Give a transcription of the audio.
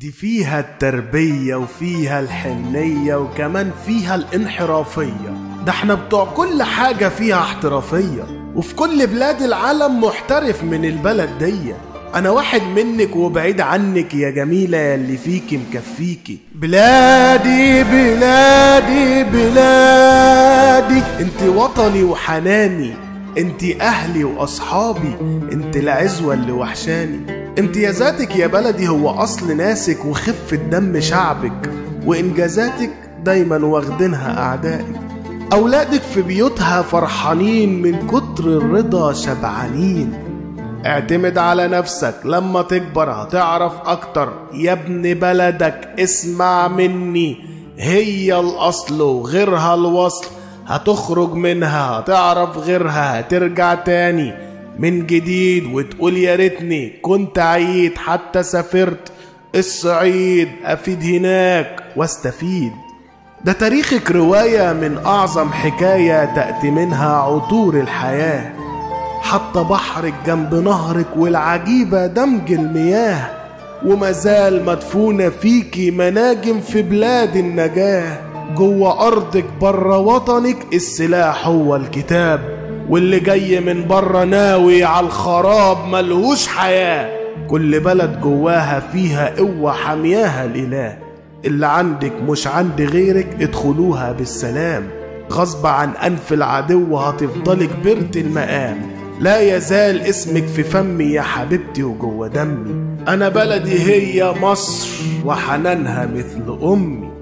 انت فيها التربية وفيها الحنية وكمان فيها الانحرافية ده احنا بتوع كل حاجة فيها احترافية وفي كل بلاد العالم محترف من البلد دي انا واحد منك وبعيد عنك يا جميلة ياللي فيكي مكفيكي بلادي بلادي بلادي انت وطني وحناني انت اهلي واصحابي انت العزوة اللي وحشاني انت يا ذاتك يا بلدي هو اصل ناسك وخفة دم شعبك وانجازاتك دايما واخدينها اعدائك اولادك في بيوتها فرحانين من كتر الرضا شبعانين اعتمد على نفسك لما تكبر هتعرف اكتر يا ابن بلدك اسمع مني هي الاصل وغيرها الوصل هتخرج منها هتعرف غيرها هترجع تاني من جديد وتقول يا ريتني كنت عييت حتى سافرت الصعيد افيد هناك واستفيد ده تاريخك رواية من أعظم حكاية تأتي منها عطور الحياة حتى بحرك جنب نهرك والعجيبة دمج المياه ومازال مدفونة فيكي مناجم في بلاد النجاة جوه أرضك بره وطنك السلاح هو الكتاب واللي جاي من بره ناوي على الخراب ملهوش حياة كل بلد جواها فيها قوة حمياها الإله اللي عندك مش عند غيرك ادخلوها بالسلام غصب عن أنف العدو هتفضلي كبرت المقام لا يزال اسمك في فمي يا حبيبتي وجوه دمي أنا بلدي هي مصر وحنانها مثل أمي